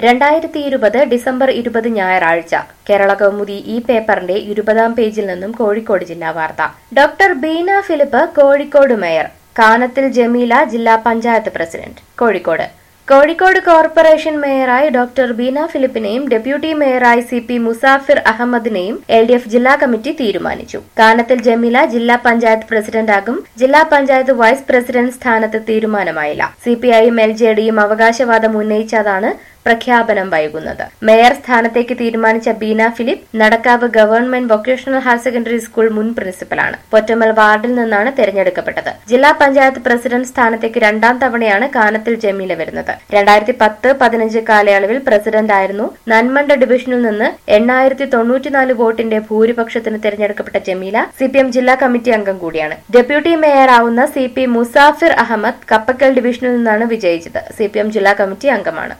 രണ്ടായിരത്തി ഇരുപത് ഡിസംബർ ഇരുപത് ഞായറാഴ്ച കേരള കൗമുദി ഈ പേപ്പറിന്റെ ഇരുപതാം പേജിൽ നിന്നും കോഴിക്കോട് ജില്ലാ വാർത്ത ഡോക്ടർ ബീന ഫിലിപ്പ് കോഴിക്കോട് മേയർ കാനത്തിൽ ജമീല ജില്ലാ പഞ്ചായത്ത് പ്രസിഡന്റ് കോഴിക്കോട് കോഴിക്കോട് കോർപ്പറേഷൻ മേയറായി ഡോക്ടർ ബീന ഫിലിപ്പിനെയും ഡെപ്യൂട്ടി മേയറായി സി പി മുസാഫിർ അഹമ്മദിനെയും എൽ ഡി എഫ് ജില്ലാ കമ്മിറ്റി തീരുമാനിച്ചു കാനത്തിൽ ജമീല ജില്ലാ പഞ്ചായത്ത് പ്രസിഡന്റാകും ജില്ലാ പഞ്ചായത്ത് വൈസ് പ്രസിഡന്റ് സ്ഥാനത്ത് തീരുമാനമായില്ല സി പി ഐയും എൽ ജെ ഡിയും അവകാശവാദം ഉന്നയിച്ചതാണ് പ്രഖ്യാപനം വൈകുന്നത് മേയർ സ്ഥാനത്തേക്ക് തീരുമാനിച്ച Beena Philip Nadakkavu government vocational higher secondary school മുൻ പ്രിൻസിപ്പലാണ് പൊറ്റമ്മൽ വാർഡിൽ നിന്നാണ് തെരഞ്ഞെടുക്കപ്പെട്ടത് ജില്ലാ പഞ്ചായത്ത് പ്രസിഡന്റ് സ്ഥാനത്തേക്ക് രണ്ടാം തവണയാണ് കാനത്തിൽ ജമീല വരുന്നത് രണ്ടായിരത്തി പത്ത് പതിനഞ്ച് കാലയളവിൽ പ്രസിഡന്റ് ആയിരുന്നു നന്മണ്ട ഡിവിഷനിൽ നിന്ന് എണ്ണായിരത്തി തൊണ്ണൂറ്റിനാല് വോട്ടിന്റെ ഭൂരിപക്ഷത്തിന് തെരഞ്ഞെടുക്കപ്പെട്ട ജമീല സി പി എം ജില്ലാ കമ്മിറ്റി അംഗം കൂടിയാണ് ഡെപ്യൂട്ടി മേയറാവുന്ന സി പി മുസാഫിർ അഹമ്മദ് കപ്പക്കൽ ഡിവിഷനിൽ നിന്നാണ് വിജയിച്ചത് സി പി എം ജില്ലാ കമ്മിറ്റി അംഗമാണ്